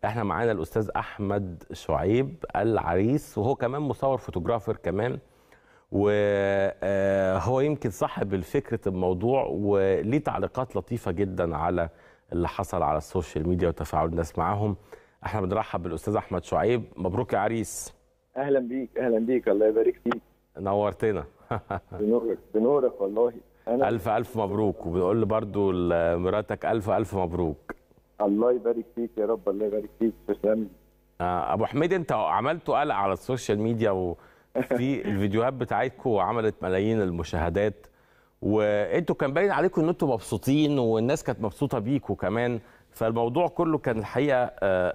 احنا معانا الاستاذ احمد شعيب العريس وهو كمان مصور فوتوغرافر كمان وهو يمكن صاحب الفكرة الموضوع وليه تعليقات لطيفة جدا على اللي حصل على السوشيال ميديا وتفاعل الناس معاهم احنا بنرحب بالاستاذ احمد شعيب مبروك يا عريس اهلا بيك اهلا بيك الله يبارك فيك نورتنا بنورك بنورك والله انا الف الف مبروك وبنقول برضو لمراتك الف الف مبروك الله يبارك فيك يا رب الله يبارك فيك تسلم آه ابو حميد انت عملتوا قلق على السوشيال ميديا وفي الفيديوهات بتاعتكم عملت ملايين المشاهدات وانتوا كان باين عليكم ان انتوا مبسوطين والناس كانت مبسوطه بيكوا كمان فالموضوع كله كان الحقيقه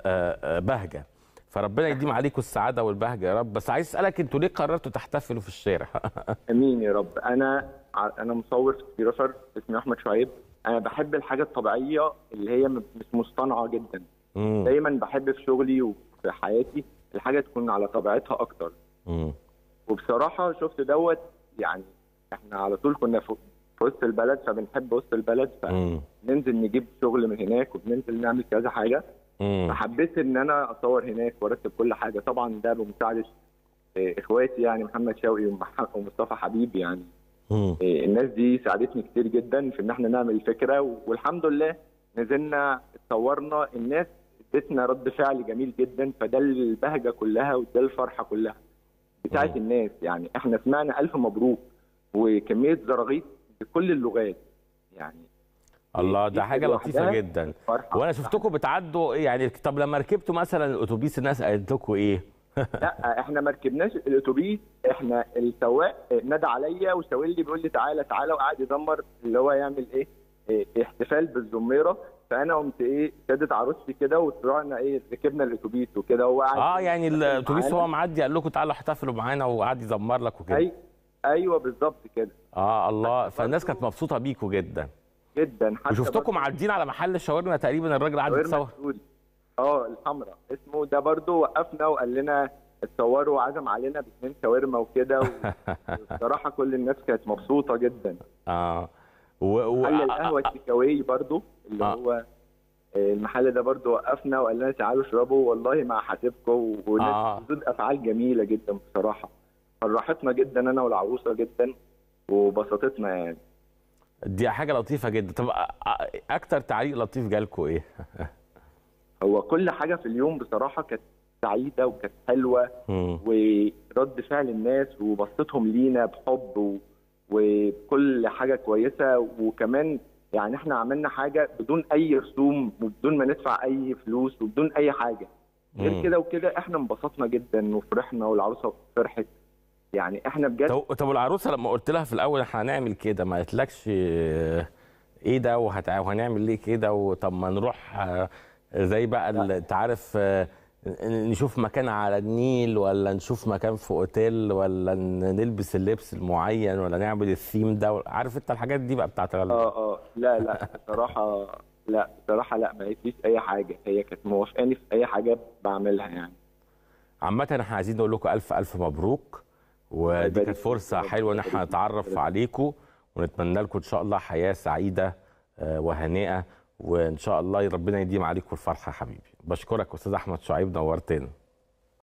بهجه فربنا يديم عليكم السعاده والبهجه يا رب بس عايز اسالك انتوا ليه قررتوا تحتفلوا في الشارع امين يا رب انا انا مصور فوتوغرافر اسمي احمد شعيب انا بحب الحاجه الطبيعيه اللي هي مش مصطنعه جدا مم. دايما بحب في شغلي وفي حياتي الحاجه تكون على طبيعتها اكتر مم. وبصراحه شفت دوت يعني احنا على طول كنا في وسط البلد فبنحب وسط البلد فننزل نجيب شغل من هناك وبننزل نعمل كذا حاجه فحبيت ان انا اصور هناك وارتب كل حاجه طبعا ده بمساعده اخواتي يعني محمد شوقي ومصطفى حبيب يعني مم. الناس دي ساعدتني كتير جدا في ان احنا نعمل الفكره والحمد لله نزلنا اتصورنا الناس ادتنا رد فعل جميل جدا فده البهجه كلها وده الفرحه كلها بتاعت الناس يعني احنا سمعنا الف مبروك وكميه زراغيط بكل اللغات يعني الله ده حاجه لطيفه جدا وانا شفتكم بتعدوا يعني طب لما ركبتوا مثلا الاتوبيس الناس قالت لكم ايه لا احنا ما ركبناش الاتوبيس احنا السواق نادى عليا وشاور لي بيقول لي تعالى تعالى وقعد يدمر اللي هو يعمل ايه, إيه احتفال بالزميره فانا قمت ايه سادت عروستي كده وطلعنا ايه ركبنا الاتوبيس وكده هو قاعد اه يعني الاتوبيس هو معدي قال لكم تعالوا احتفلوا معانا وقعد يزمر لك وكده أي ايوه بالظبط كده اه الله فالناس كانت مبسوطه بيكوا جدا جدا حتى وشفتكم معديين على محل الشاورما تقريبا الراجل قاعد يتصور اه الحمراء اسمه ده برضو وقفنا وقال لنا اتصوروا وعزم علينا باثنين شاورما وكده وبصراحه كل الناس كانت مبسوطه جدا اه و... و... محل القهوه التيكاوي برضو اللي آه. هو المحل ده برضو وقفنا وقال لنا تعالوا اشربوا والله ما هحاسبكم وردود آه. افعال جميله جدا بصراحه فرحتنا جدا انا والعروسه جدا وبسطتنا يعني دي حاجه لطيفه جدا طب اكتر تعليق لطيف جالكم ايه هو كل حاجه في اليوم بصراحه كانت سعيده وكانت حلوه م. ورد فعل الناس وبصتهم لينا بحب و... وكل حاجه كويسه وكمان يعني احنا عملنا حاجه بدون اي رسوم وبدون ما ندفع اي فلوس وبدون اي حاجه غير كده وكده احنا انبسطنا جدا وفرحنا والعروسه فرحت يعني احنا بجد طب العروسه لما قلت لها في الاول احنا هنعمل كده ما قالتلكش ايه ده وهنعمل ليه كده وطب ما نروح زي بقى انت عارف نشوف مكان على النيل ولا نشوف مكان في اوتيل ولا نلبس اللبس المعين ولا نعمل الثيم ده عارف انت الحاجات دي بقى بتاعت اه اه لا لا بصراحه لا بصراحه لا ما قالتليش اي حاجه هي كانت موافقاني في اي حاجه بعملها يعني عامة احنا عايزين نقول لكم الف الف مبروك ودي كانت فرصة حلوة ان احنا نتعرف عليكم ونتمنى لكم ان شاء الله حياة سعيدة وهنيئة وان شاء الله ربنا يديم عليكم الفرحة حبيبي بشكرك استاذ احمد شعيب نورتنا